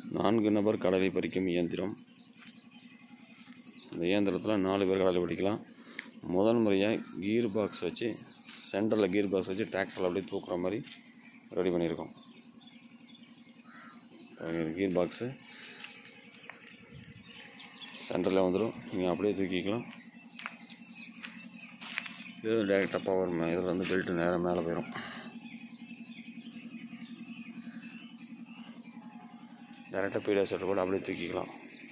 நான்கு நபர் கடலை பறிக்கும் இயந்திரம் இந்த இயந்திரத்தில் நாலு பேர் கடலை பறிக்கலாம் முதல் முறையாக கீர் பாக்ஸ் வச்சு சென்டரில் கீர் பாக்ஸ் வச்சு டிராக்டரில் அப்படியே தூக்குற மாதிரி ரெடி பண்ணியிருக்கோம் கீர் பாக்ஸு சென்டரில் வந்துடும் நீங்கள் அப்படியே தூக்கிக்கலாம் இது டேரெக்டாக பவர் இதில் வந்து பெல்ட்டு நேராக மேலே போயிடும் டேரெக்டாக பீடியா செட்டை கூட அப்படியே தூக்கிக்கலாம்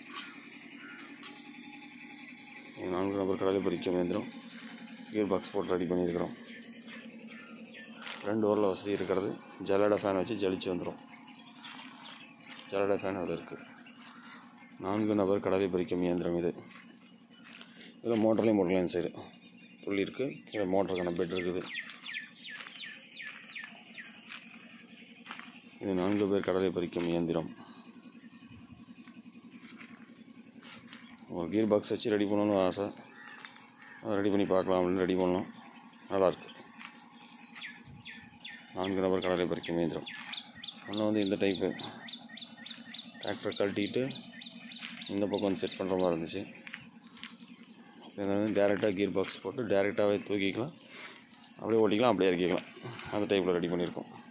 இது நான்கு நபர் கடலை பறிக்கும் இயந்திரம் கியர் பாக்ஸ் போட்டு ரெடி பண்ணியிருக்கிறோம் ரெண்டு ஓரில் வசதி இருக்கிறது ஜலடா ஃபேன் வச்சு ஜலிச்சு வந்துடும் ஜலடா ஃபேன் அதில் இருக்குது நான்கு நபர் கடலை பறிக்கும் இயந்திரம் இது இதில் மோட்டர்லேயும் போட்டுக்கலாம் சைடு புள்ளி இருக்குது இதில் மோட்டருக்கான பெட் இருக்குது இது நான்கு பேர் கடலை பறிக்கும் இயந்திரம் ஒரு கீர் பாக்ஸ் வச்சு ரெடி பண்ணணும்னு ஆசை அதை ரெடி பண்ணி பார்க்கலாம் அப்படின்னு ரெடி பண்ணோம் நல்லாயிருக்கு நான்கு நபர் கடலை பறிக்கும் இயந்திரம் ஒன்று வந்து இந்த டைப்பு டிராக்டர் கழட்டிட்டு இந்த பக்கம் வந்து செட் பண்ணுற மாதிரி இருந்துச்சு இது வந்து டேரெக்டாக கீர் பாக்ஸ் போட்டு டேரெக்டாகவே தூக்கிக்கலாம் அப்படியே ஓட்டிக்கலாம் அப்படியே இறக்கிக்கலாம் அந்த டைப்பில் ரெடி பண்ணியிருக்கோம்